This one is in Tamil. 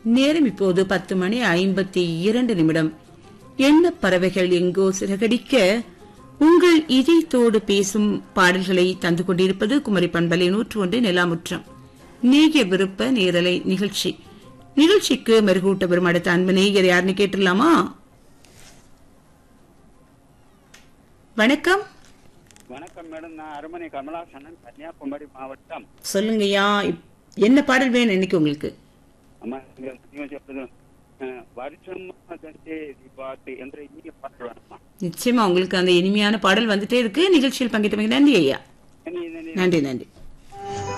நேரம் இப்போது பத்து மணி ஐம்பத்தி இரண்டு நிமிடம் என்ன பறவைகள் எங்கோ சிறகடிக்க உங்கள் இதயத்தோடு பேசும் பாடல்களை தந்து கொண்டிருப்பது குமரி பண்பலை நூற்று ஒன்று நிலாமுற்றம் நேய விருப்ப நேரலை நிகழ்ச்சி நிகழ்ச்சிக்கு மெருகூட்ட வரும் அடுத்த அன்பு நேயர் யாருன்னு கேட்டுடலாமா வணக்கம் வணக்கம் மேடம் நான் அரண்மனை கமலாசனன் கன்னியாகுமரி மாவட்டம் சொல்லுங்கய்யா இப்- என்ன பாடல் வேணும் இன்னைக்கு உங்களுக்கு அம்மா நீங்க நீங்க சொல்றது அஹ், வருஷம் தந்தே தீபாவளி என்ற இனிய பாட்டு வேணுமா நிச்சயமா உங்களுக்கு அந்த இனிமையான பாடல் வந்துட்டே இருக்கு நிகழ்ச்சியில் பங்கேற்றமைக்கு நன்றி ஐயா என்ன- என்ன- நன்றி நன்றி